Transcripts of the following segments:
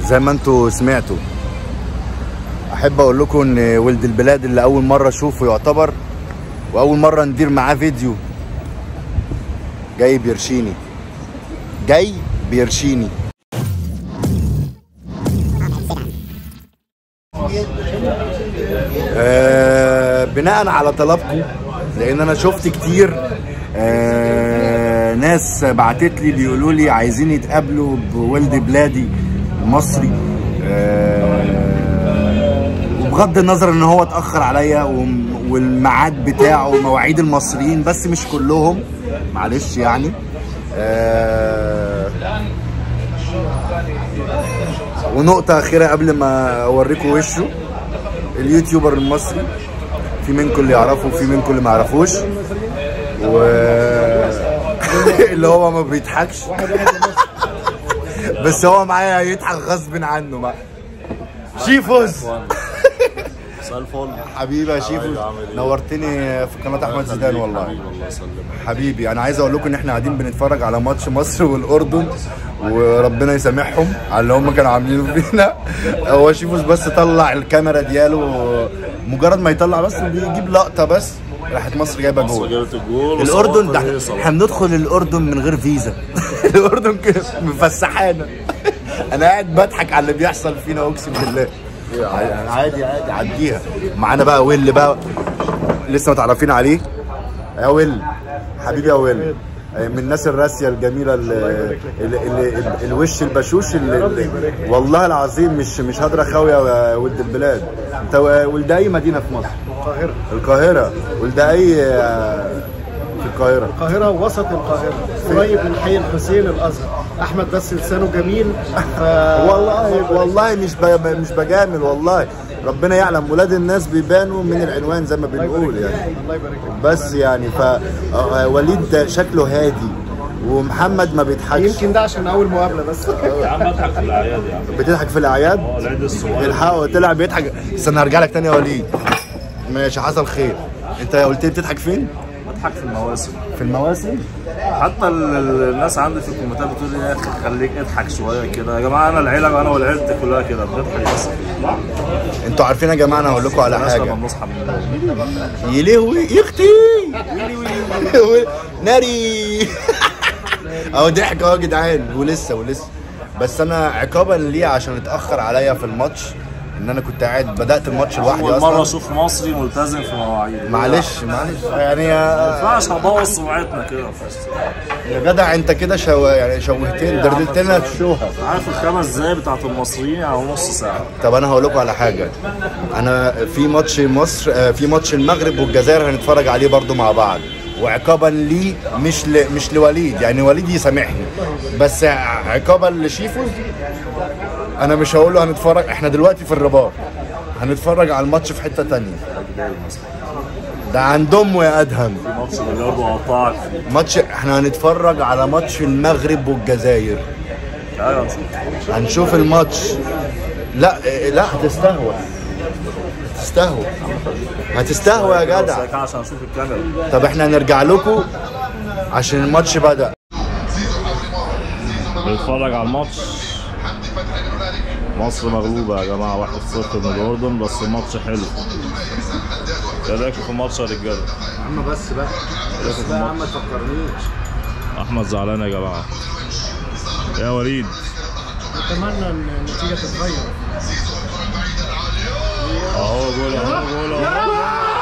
زي ما انتوا سمعتوا احب اقول لكم ان ولد البلاد اللي اول مره اشوفه يعتبر واول مره ندير معاه فيديو جاي بيرشيني جاي بيرشيني آه بناء على طلبكم لان انا شفت كتير آه ناس بعتت لي بيقولوا لي عايزين يتقابلوا بولد بلادي المصري آه وبغض النظر ان هو اتاخر عليا وم- والميعاد بتاعه مواعيد المصريين بس مش كلهم معلش يعني آه ونقطة أخيرة قبل ما أوريكم وشه اليوتيوبر المصري في منكم اللي يعرفه وفي منكم اللي ما يعرفوش و اللي هو ما بيضحكش بس هو معايا هيضحك غصب عنه بقى شيفوز مساء الفل حبيبي يا شيفوز عامل إيه؟ نورتني في قناة أحمد زيدان والله حبيبي الله يسلمك حبيبي انا عايز اقول لكم ان احنا قاعدين بنتفرج على ماتش مصر والاردن وربنا يسامحهم على اللي هم كانوا عاملينه فينا هو شيفوس بس طلع الكاميرا دياله مجرد ما يطلع بس بيجيب لقطه بس راحت مصر جايبه مصر جول جابت الجول الاردن وصورت ده الهيصة احنا بندخل الاردن من غير فيزا الاردن كده مفسحانا انا قاعد بضحك على اللي بيحصل فينا اقسم بالله يعني عادي عادي عديها معانا بقى ويل بقى لسه ما تعرفين عليه يا ويل حبيبي يا ويل من الناس الراسيه الجميله اللي, اللي, اللي الوش البشوش اللي, اللي والله العظيم مش مش هدرة خاويه يا ولد البلاد انت ولد اي مدينه في مصر؟ القاهرة القاهره ولد اي آه، في القاهره القاهرة وسط القاهرة قريب من حي الحسين الأزهر أحمد بس لسانه جميل ف... والله والله مش ب- مش بجامل والله ربنا يعلم ولاد الناس بيبانوا من العنوان زي ما بنقول يعني الله يبارك لك بس يعني ف آه، وليد ده شكله هادي ومحمد ما بيضحكش يمكن ده عشان أول مقابلة بس يا عم اضحك في الاعياد يا عم بتضحك في الاعياد اه العيد الصغير الحقه طلع بيضحك استنى هرجع لك تاني يا وليد ماشي حصل خير انت قلت لي بتضحك فين بضحك في المواسم في المواسم حتى ال- ال- الناس عندي في الكومنتات بتقول لي يا اخي خليك اضحك شويه كده يا جماعه انا العيله انا وعيلتي كلها كده بنضحك بس انتوا عارفين يا جماعه انا هقول لكم على الناس لما حاجه بنصحى من النوم يلهوي يا اختي ويلي ويلي ويلي. ناري اهو ضحك اهو يا جدعان ولسه ولسه بس انا عقابا ليه عشان اتاخر عليا في الماتش ان انا كنت قاعد بدات الماتش لوحدي اول مره اصلا اشوف مصري ملتزم في مواعيده معلش معلش يعني ما يا ينفعش هبوظ سمعتنا كده يا جدع انت كده شو يعني شوهتني دردلت لنا الشوهه عارف الخمس دقايق بتاعت المصريين يعني نص ساعه طب انا هقول لكم على حاجه انا في ماتش مصر آه، في ماتش المغرب والجزائر هنتفرج عليه برضو مع بعض وعقابا لي مش ل... مش لوليد يعني وليد يسامحني بس ع- عقابا لشيفو انا مش هقول له هنتفرج احنا دلوقتي في الرباط هنتفرج على الماتش في حته تانية ده عند امه يا ادهم ماتش بلياردو قطعك فيه ماتش احنا هنتفرج على ماتش المغرب والجزائر ايوه نشوف هنشوف الماتش لا لا هتستهوى هتستهوى هتستهوى يا جدع بس عشان اشوف الكاميرا طب احنا هنرجع لكم عشان الماتش بدأ بنتفرج على الماتش مصر مغلوبة يا جماعة 1-0 من الأردن بس الماتش حلو ايه رايكم في الماتش يا رجالة؟ يا عم بس بقى بس بقى يا عم ما تفكرنيش أحمد زعلان يا جماعة يا وليد أتمنى إن النتيجة تتغير أهو جول أهو جول أهو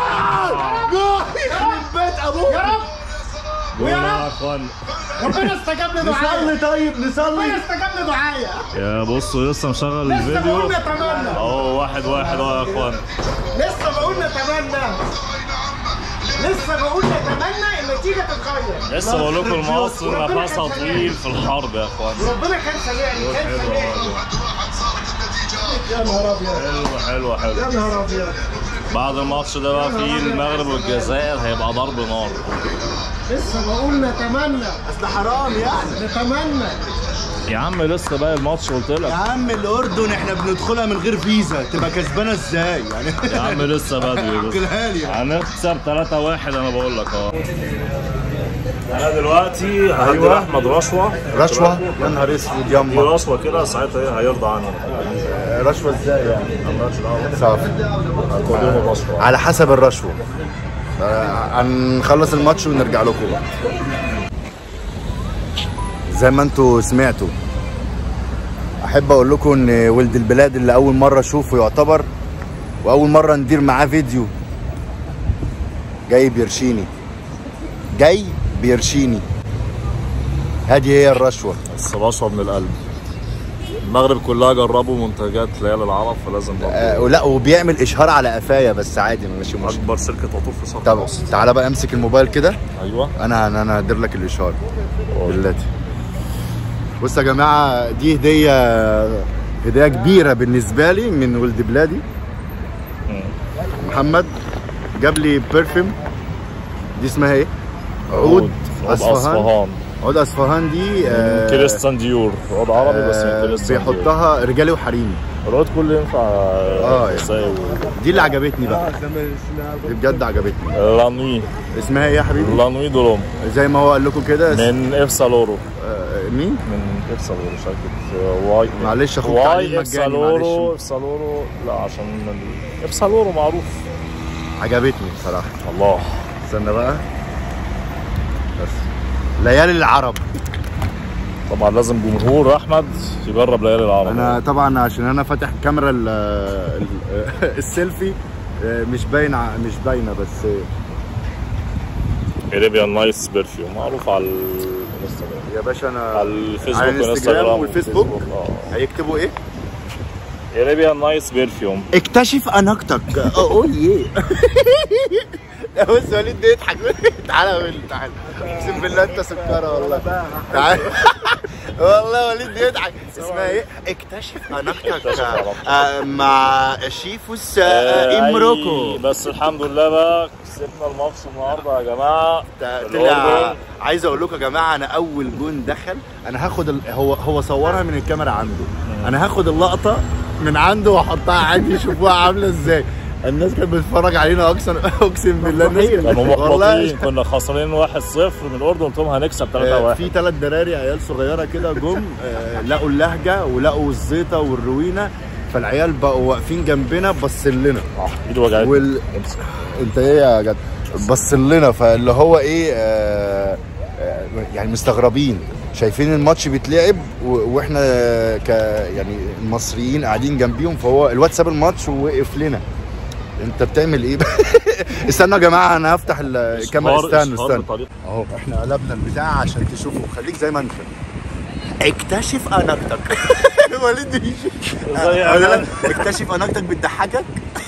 بيت ابوك يا رب جول يا إخوان ربنا استجاب لدعائي طيب نصلي ربنا استجاب لدعائي يا بصوا لسه مشغل لسه بقول الفيديو نتمنى أهو واحد واحد أهو يا إخوان لسه بقول نتمنى لسه بقول نتمنى النتيجة تتغير لسه بقول لكم مصر نفسها طويل في الحرب يا إخوان ربنا كان سامعني كان حلو سامعني يا نهار أبيض حلو حلو حلو يا نهار أبيض بعد الماتش ده بقى في المغرب والجزائر هيبقى ضرب نار لسه بقول نتمنى اصل حرام يعني نتمنى يا عم لسه بقى الماتش قلت يا لك عم الاردن احنا بندخلها من غير فيزا تبقى كسبانه ازاي يعني يا عم لسه بدري بس احكيلها لي هنكسب 3 1 انا بقول لك اه انا دلوقتي هدي أيوة. احمد رشوه رشوه يا نهار اسود دي يما رشوه كده ساعتها ايه هيرضى عني رشوه ازاي يعني مالناش دعوه صافي كل يوم رشوه على حسب الرشوه آه، هنخلص الماتش ونرجع لكم بقى زي ما انتوا سمعتوا احب اقول لكم ان ولد البلاد اللي اول مره اشوفه يعتبر واول مره ندير معاه فيديو جاي بيرشيني جاي بيرشيني هذه هي الرشوه بس رشوه من القلب المغرب كلها جربوا منتجات ليالي العرب فلازم برضه آه ولا وبيعمل اشهار على قفايا بس عادي ماشي مشكله اكبر شركه عطور في شرق طب مصر تعالى بقى امسك الموبايل كده ايوه انا انا هدير لك الاشاره دلوقتي بص يا جماعه دي هديه هديه كبيره بالنسبه لي من ولد بلادي محمد جاب لي برفيوم دي اسمها ايه عود اصفهان اصفهان عود اصفهان دي آه، كريستان ديور عود عربي بس من آه، كريستان ديور بيحطها رجالي وحريمي العود كله ينفع آه، يعني. يساوي دي اللي عجبتني بقى دي بجد عجبتني لانوي اسمها ايه يا حبيبي لانوي دولوم زي ما هو قال لكم كده من افسالورو آه، مين من افسالورو شركه واي معلش أخوك تعليم واي مجاني، افسالورو معلش. افسالورو لا عشان ال- افسالورو معروف عجبتني بصراحه الله استنى بقى بس ليالي العرب طبعا لازم جمهور احمد يجرب ليالي العرب انا طبعا عشان انا فاتح كاميرا ال ال السيلفي آه، مش باينه مش باينه بس اريبيان نايس برفيوم معروف على الانستغرام يا باشا انا على الفيسبوك على الانستجرام والانستغرام والفيسبوك اه هيكتبوا ايه؟ اريبيان نايس برفيوم اكتشف اناقتك اوه يه بص وليد بيضحك تعالى يا وليد تعالى اقسم بالله انت سكره والله تعالى والله وليد بيضحك اسمها ايه؟ اكتشف اناقتك آه، مع شيفوس آه، امروكو أي- بس الحمد لله بقى كسبنا الماتش النهارده يا جماعه طلع الأردن. عايز اقول لكم يا جماعه انا اول جون دخل انا هاخد ال... هو هو صورها من الكاميرا عنده انا هاخد اللقطه من عنده واحطها عندي يشوفوها عامله ازاي الناس كانت بتتفرج علينا اقسم اقسم بالله الناس كانت- كانوا محبطين والله كنا خسرانين 1-0 من الاردن قلت لهم هنكسب 3-1 آه، في ثلاث دراري عيال صغيره كده جم آه، لقوا اللهجه ولقوا الزيطه والروينه فالعيال بقوا واقفين جنبنا باصين لنا ايده وجعتني وال... انت ايه يا جد بص لنا فاللي هو ايه آه آه، يعني مستغربين شايفين الماتش بيتلعب و- واحنا ك يعني المصريين قاعدين جنبيهم فهو الواد ساب الماتش ووقف لنا انت بتعمل ايه استنوا يا جماعه انا هفتح الكاميرا إشهار- استنوا إشهار استنوا بطريقة. اهو احنا قلبنا البتاع عشان تشوفوا خليك زي ما انت اكتشف اناقتك وليد بيشوف زي أقول أنا. لك اكتشف اناقتك بتضحكك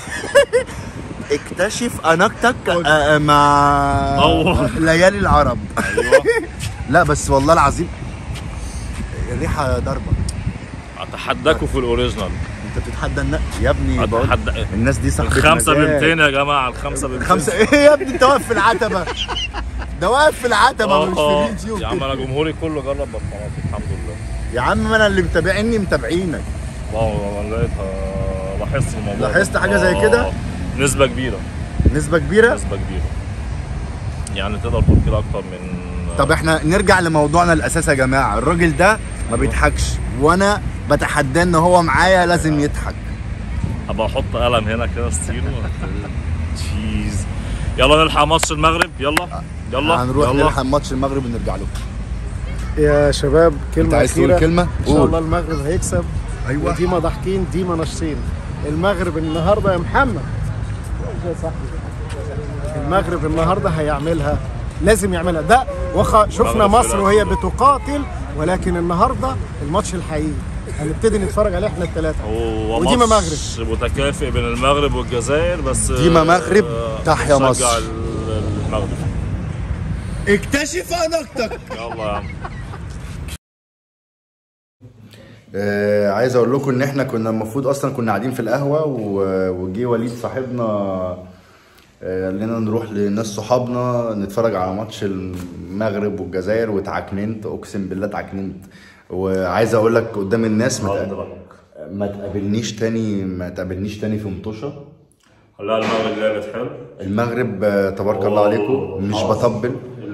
اكتشف اناقتك آه، مع أوه. ليالي العرب ايوه لا بس والله العظيم الريحه ضربه اتحداكوا في الاوريجينال انت بتتحدى الناس يا ابني بقول- اتحدى الناس دي صاحبة الخمسة ب مزاج. 200 يا جماعة الخمسة ب 200 خمسة ايه يا ابني انت واقف في العتبة ده واقف في العتبة مش في اليوتيوب يا عم انا جمهوري كله جرب برفانات الحمد لله يا عم ما انا اللي متابعني متابعينك واو انا لقيتها لاحظت الموضوع لاحظت ده. حاجة زي آه، كده؟ نسبة كبيرة نسبة كبيرة نسبة كبيرة يعني تقدر تقول كده أكتر من طب احنا نرجع لموضوعنا الاساسي يا جماعة الراجل ده ما بيضحكش وانا بتحداه ان هو معايا لازم يضحك ابقى احط قلم هنا كده ستيلو تشيز يلا نلحق ماتش المغرب يلا يلا هنروح يلا نلحق ماتش المغرب ونرجع له يا شباب كلمة انت عايز تقول أخيرة. كلمة؟ إن شاء قول. الله المغرب هيكسب ايوه وديما ضاحكين ديما ناشطين المغرب النهارده يا محمد يا صاحبي المغرب النهارده هيعملها لازم يعملها ده وخ... شفنا المغرب مصر فرق. وهي بتقاتل ولكن النهارده الماتش الحقيقي هنبتدي نتفرج عليه احنا الثلاثه هو وديما ماتش متكافئ بين المغرب والجزائر بس ديما مغرب، آه، تحيا نشجع مصر. ال- المغرب اكتشف اناقتك يلا يا عم آه عايز اقول لكم ان احنا كنا المفروض اصلا كنا قاعدين في القهوه و- وجي وليد صاحبنا آه، قال لنا نروح لناس صحابنا نتفرج على ماتش المغرب والجزائر واتعكننت اقسم بالله اتعكننت وعايز اقول لك قدام الناس ما تق- ما تقابلنيش تاني ما تقابلنيش تاني في مطوشه لا المغرب لعبت حلو المغرب آه، تبارك الله عليكم مش بطبل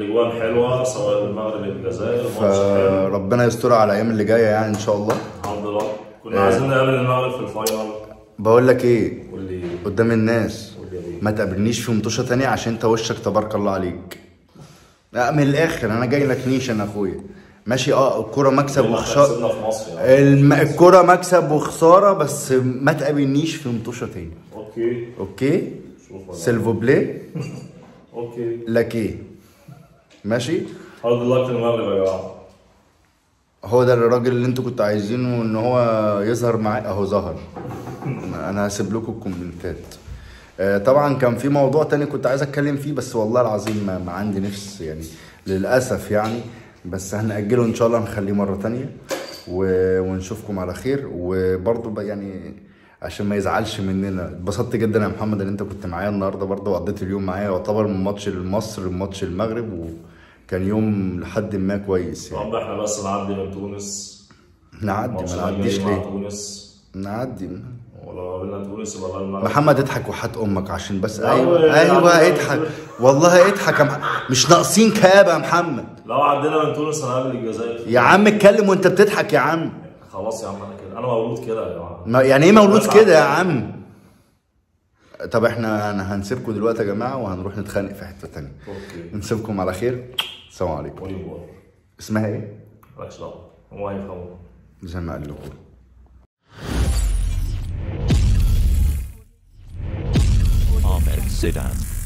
الاجوان حلوه سواء المغرب الجزائر الماتش حلو فربنا يستر على الايام اللي جايه يعني ان شاء الله الحمد لله كنا عايزين نقابل المغرب في الفاينل بقول لك ايه واللي قدام الناس واللي إيه؟ ما تقابلنيش في مطوشه تانية عشان انت وشك تبارك الله عليك لا من الاخر انا جاي لك نيشان يا اخويا ماشي اه الكوره مكسب إحنا وخساره خسرنا في مصر يعني الم... الكوره مكسب وخساره بس ما تقابلنيش في مطوشه تاني اوكي اوكي شوف ولا- سيلفو بلاي اوكي لك ايه ماشي هارد لك المغرب يا جماعه هو ده الراجل اللي انتوا كنتوا عايزينه ان هو يظهر معايا اهو ظهر انا هسيب لكم الكومنتات آه، طبعا كان في موضوع تاني كنت عايز اتكلم فيه بس والله العظيم ما, ما عندي نفس يعني للاسف يعني بس هنأجله ان شاء الله نخليه مره تانية و- ونشوفكم على خير وبرضه بقى يعني عشان ما يزعلش مننا اتبسطت جدا يا محمد ان انت كنت معايا النهارده برضه وقضيت اليوم معايا يعتبر من ماتش مصر لماتش المغرب وكان يوم لحد ما كويس يعني رب احنا بس نعدي من تونس نعدي الماتش ما اللي نعديش جاي مع ليه تونس نعدي ولو قابلنا تونس يبقى غير المغرب محمد اضحك وحات امك عشان بس لا، ايوه هو- ايوه لا، اضحك والله اضحك يا مح- مش ناقصين كآبة يا محمد لو عدينا من تونس هنقابل الجزائر يا عم اتكلم وانت بتضحك يا عم خلاص يا عم انا كده انا مولود كده يا جماعه ما- يعني ايه مولود بس كده يا عارف. عم طب احنا انا هنسيبكم دلوقتي يا جماعه وهنروح نتخانق في حته تانية اوكي نسيبكم على خير السلام عليكم ولي بول اسمها ايه مالكش دعوه هم هيفهموا زي ما قال لكم Ahmed Zidane.